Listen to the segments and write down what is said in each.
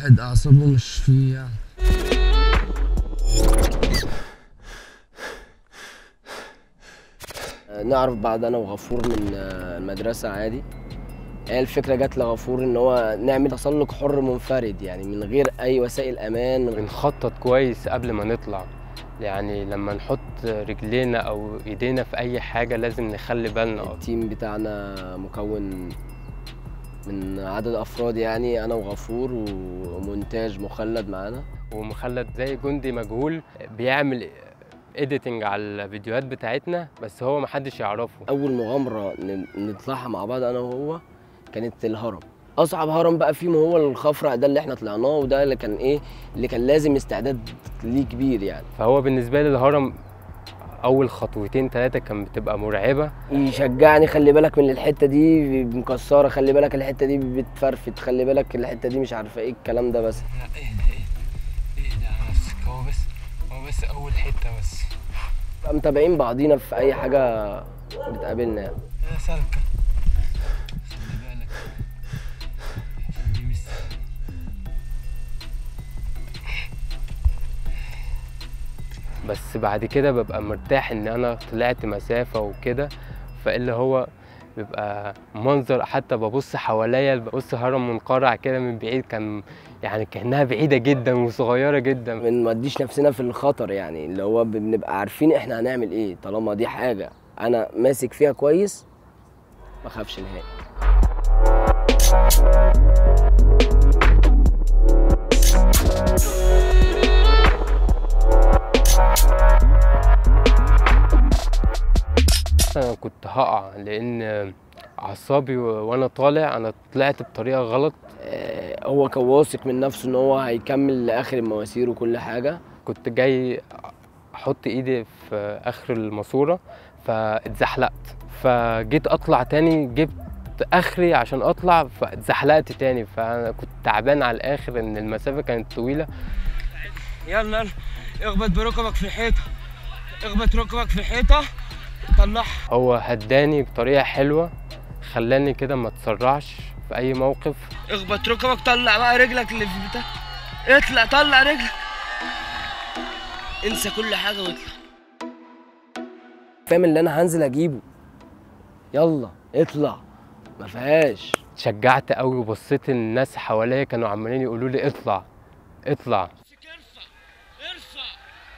الواحد اعصابه مش فيه يعني نعرف بعض انا وغفور من آه، المدرسه عادي هي الفكره جت لغفور ان هو نعمل تسلق حر منفرد يعني من غير اي وسائل امان من غير بنخطط كويس قبل ما نطلع يعني لما نحط رجلينا او ايدينا في اي حاجه لازم نخلي بالنا التيم بتاعنا مكون من عدد افراد يعني انا وغفور ومونتاج مخلد معانا ومخلد زي جندي مجهول بيعمل اديتنج على الفيديوهات بتاعتنا بس هو محدش يعرفه اول مغامره ن- نطلعها مع بعض انا وهو كانت الهرم اصعب هرم بقى فيهم هو الخفرع ده اللي احنا طلعناه وده اللي كان ايه اللي كان لازم استعداد ليه كبير يعني فهو بالنسبه لي الهرم اول خطوتين ثلاثه كان بتبقى مرعبه يشجعني خلي بالك من الحته دي مكسره خلي بالك الحته دي بتفرفت خلي بالك الحته دي مش عارفه ايه الكلام ده بس لا ايه ده ايه ايه ده على نفسك هو بس هو بس اول حته بس بقى متابعين بعضينا في اي حاجه بتقابلنا يعني يا سالكه خلي بالك عشان دي مش بس بعد كده ببقى مرتاح ان انا طلعت مسافه وكده فاللي هو بيبقى منظر حتى ببص حواليا ببص هرم منقرع كده من بعيد كان يعني كانها بعيده جدا وصغيره جدا ما نوديش نفسنا في الخطر يعني اللي هو بنبقى عارفين احنا هنعمل ايه طالما دي حاجه انا ماسك فيها كويس ما اخافش نهائي انا كنت هقع لان اعصابي و- وانا طالع انا طلعت بطريقه غلط آه، هو كان واثق من نفسه ان هو هيكمل لاخر المواسير وكل حاجه كنت جاي احط ايدي في اخر الماسوره فاتزحلقت فجيت اطلع تاني جبت اخري عشان اطلع فاتزحلقت تاني فانا كنت تعبان على الاخر ان المسافه كانت طويله يلا يلا اخبط بركبك في الحيطه اخبط ركبك في الحيطه طلعها هو هداني بطريقه حلوه خلاني كده ما اتسرعش في اي موقف اخبط ركبك طلع بقى رجلك اللي في بتاع اطلع طلع رجلك انسى كل حاجه واطلع فاهم اللي انا هنزل اجيبه يلا اطلع ما فيهاش اتشجعت قوي وبصيت الناس حواليا كانوا عمالين يقولوا لي اطلع اطلع ارفع ارفع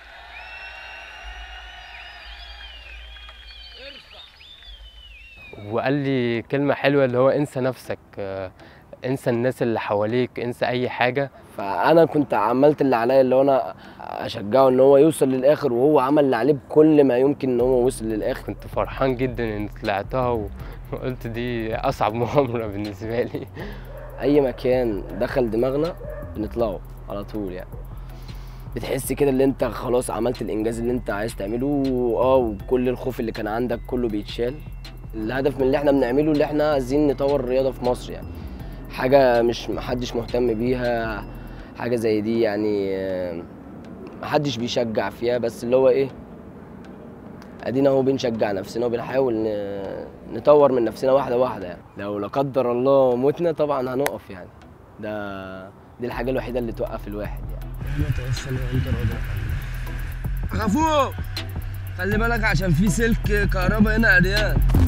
ارفع وقال لي كلمة حلوة اللي هو انسى نفسك آه، انسى الناس اللي حواليك انسى اي حاجة فانا كنت عملت اللي عليا اللي هو انا اشجعه ان هو يوصل للاخر وهو عمل اللي عليه بكل ما يمكن ان هو وصل للاخر كنت فرحان جدا ان طلعتها وقلت دي اصعب مغامرة بالنسبة لي اي مكان دخل دماغنا بنطلعه على طول يعني بتحس كده اللي انت خلاص عملت الانجاز اللي انت عايز تعمله اه وكل الخوف اللي كان عندك كله بيتشال الهدف من اللي احنا بنعمله اللي احنا عايزين نطور الرياضه في مصر يعني حاجه مش محدش مهتم بيها حاجه زي دي يعني آه، محدش بيشجع فيها بس اللي هو ايه ادينا اهو بنشجع نفسنا وبنحاول ن- نطور من نفسنا واحده واحده يعني لو لا قدر الله متنا طبعا هنقف يعني ده دي الحاجه الوحيده اللي توقف الواحد يعني توصل وانت راضي غفور خلي بالك عشان في سلك كهرباء هنا عريان